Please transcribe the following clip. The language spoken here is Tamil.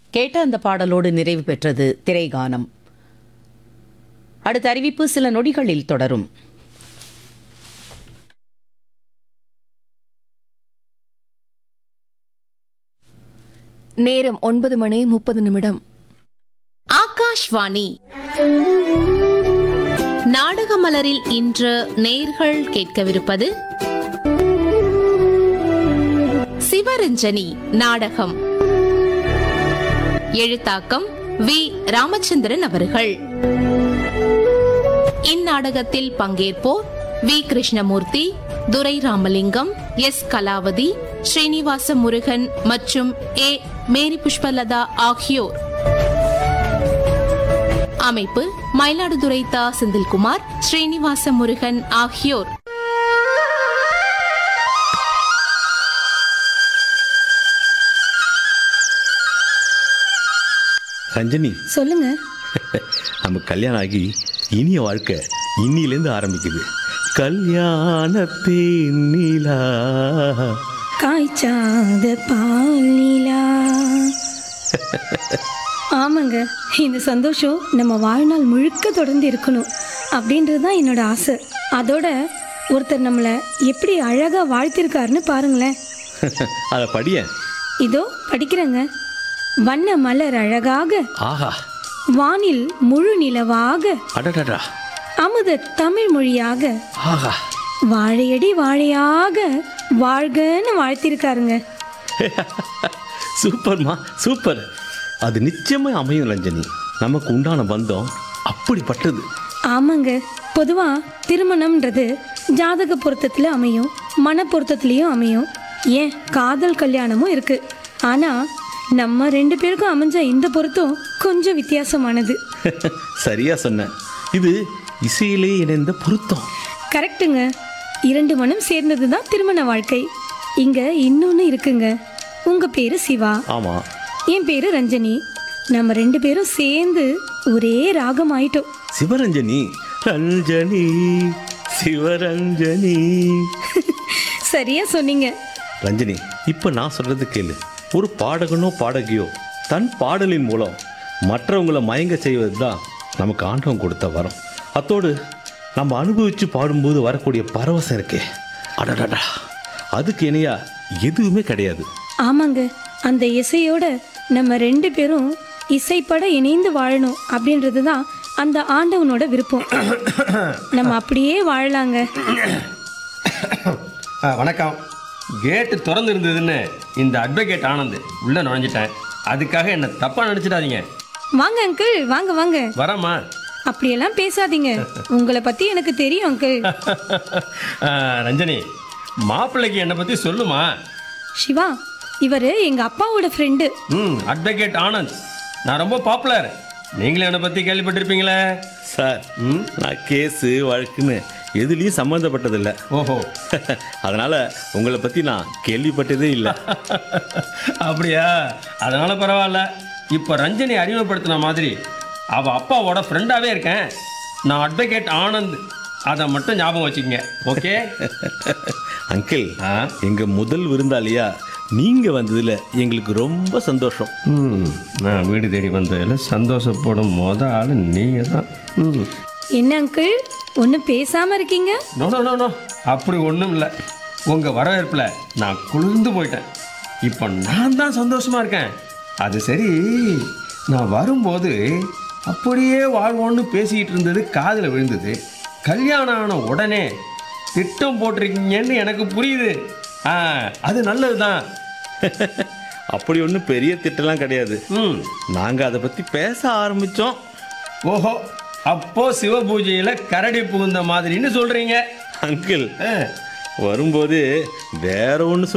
கேட்ட அந்த பாடலோடு நிறைவு பெற்றது திரைகானம் அடுத்த அறிவிப்பு சில நொடிகளில் தொடரும் நேரம் ஒன்பது மணி முப்பது நிமிடம் ஆகாஷ்வாணி நாடகமலரில் இன்று நேர்கள் கேட்கவிருப்பது சிவரஞ்சனி நாடகம் எழுத்தாக்கம் வி ராமச்சந்திரன் அவர்கள் இந்நாடகத்தில் பங்கேற்போர் வி கிருஷ்ணமூர்த்தி துரை ராமலிங்கம் எஸ் கலாவதி ஸ்ரீனிவாச முருகன் மற்றும் ஏ மேரி புஷ்பலதா ஆகியோர் அமைப்பு மயிலாடுதுறை தா செந்தில்குமார் ஸ்ரீனிவாச முருகன் ஆகியோர் ரஞ்சனி சொல்லுங்க நம்ம கல்யாணம் ஆகி இனிய வாழ்க்கை இன்னிலேருந்து ஆரம்பிக்குது கல்யாணத்தின் நிலா காய்ச்சாத பால் நிலா ஆமாங்க இந்த சந்தோஷம் நம்ம வாழ்நாள் முழுக்க தொடர்ந்து இருக்கணும் அப்படின்றது தான் என்னோட ஆசை அதோட ஒருத்தர் நம்மளை எப்படி அழகா வாழ்த்திருக்காருன்னு பாருங்களேன் அதை படிய இதோ படிக்கிறேங்க வண்ண மலர் அழகாக ஆஹா வானில் முழு நிலவாக அடடடா அமுத தமிழ் மொழியாக ஆஹா வாழையடி வாழையாக வாழ்கன்னு வாழ்த்திருக்காருங்க சூப்பர்மா சூப்பர் அது நிச்சயமா அமையும் ரஞ்சனி நமக்கு உண்டான பந்தம் அப்படிப்பட்டது ஆமாங்க பொதுவா திருமணம்ன்றது ஜாதக பொருத்தத்துல அமையும் மன பொருத்தத்திலையும் அமையும் ஏன் காதல் கல்யாணமும் இருக்கு ஆனா நம்ம ரெண்டு பேருக்கும் அமைஞ்ச இந்த பொருத்தம் கொஞ்சம் வித்தியாசமானது சரியா சொன்ன இது இசையிலே இணைந்த பொருத்தம் கரெக்ட்டுங்க இரண்டு மனம் சேர்ந்தது தான் திருமண வாழ்க்கை இங்க இன்னொன்னு இருக்குங்க உங்க பேரு சிவா ஆமா என் பேரு ரஞ்சனி நம்ம ரெண்டு பேரும் சேர்ந்து ஒரே ராகம் ஆயிட்டோம் சிவரஞ்சனி ரஞ்சனி சிவரஞ்சனி சரியா சொன்னீங்க ரஞ்சனி இப்போ நான் சொல்றது கேளு ஒரு பாடகனோ பாடகியோ தன் பாடலின் மூலம் மற்றவங்களை மயங்க செய்வது தான் நமக்கு ஆண்டவன் கொடுத்த வரம் அத்தோடு நம்ம அனுபவித்து பாடும்போது வரக்கூடிய பரவசம் இருக்கே அடடடா அதுக்கு இணையா எதுவுமே கிடையாது ஆமாங்க அந்த இசையோட நம்ம ரெண்டு பேரும் இசைப்பட இணைந்து வாழணும் அப்படின்றது தான் அந்த ஆண்டவனோட விருப்பம் நம்ம அப்படியே வாழலாங்க ஆ, வணக்கம் கேட்டு திறந்து இருந்ததுன்னு இந்த அட்வொகேட் ஆனந்த் உள்ள நுழைஞ்சிட்டேன் அதுக்காக என்ன தப்பா நினைச்சிடாதீங்க வாங்க அங்கிள் வாங்க வாங்க வரமா அப்படியெல்லாம் பேசாதீங்க உங்களை பத்தி எனக்கு தெரியும் அங்கிள் ரஞ்சனி மாப்பிள்ளைக்கு என்னை பத்தி சொல்லுமா சிவா இவரு எங்க அப்பாவோட ஃப்ரெண்டு ம் அட்வொகேட் ஆனந்த் நான் ரொம்ப பாப்புலர் நீங்களும் என்னை பத்தி கேள்விப்பட்டிருப்பீங்களே சார் நான் கேஸு வழக்குன்னு எதுலேயும் சம்மந்தப்பட்டதில்லை ஓஹோ அதனால உங்களை பற்றி நான் கேள்விப்பட்டதே இல்லை அப்படியா அதனால பரவாயில்ல இப்போ ரஞ்சனி அறிமுகப்படுத்தின மாதிரி அவ அப்பாவோட ஃப்ரெண்டாவே இருக்கேன் நான் அட்வொகேட் ஆனந்த் அதை மட்டும் ஞாபகம் வச்சுக்கங்க ஓகே அங்கிள் ஆ எங்க முதல் விருந்தாளியா நீங்க வந்ததுல எங்களுக்கு ரொம்ப சந்தோஷம் ம் நான் வீடு தேடி வந்ததில் சந்தோஷப்படும் மொத ஆள் நீங்கள் தான் ம் என்ன அங்கிள் ஒன்றும் பேசாம இருக்கீங்க நோ நோ நோ நோ அப்படி ஒன்றும் இல்லை உங்கள் வரவேற்பில் நான் குளிர்ந்து போயிட்டேன் இப்போ நான் தான் சந்தோஷமாக இருக்கேன் அது சரி நான் வரும்போது அப்படியே வாழ்வோன்னு பேசிக்கிட்டு இருந்தது காதில் விழுந்தது கல்யாணம் ஆன உடனே திட்டம் போட்டிருக்கீங்கன்னு எனக்கு புரியுது ஆ அது நல்லது தான் அப்படி ஒன்றும் பெரிய திட்டம்லாம் கிடையாது ம் நாங்க அதை பத்தி பேச ஆரம்பிச்சோம் ஓஹோ அப்போ சிவபூஜையில கரடி புகுந்த மாதிரின்னு சொல்றீங்க அங்கிள் ஆ, வரும்போது வேற ஒன்று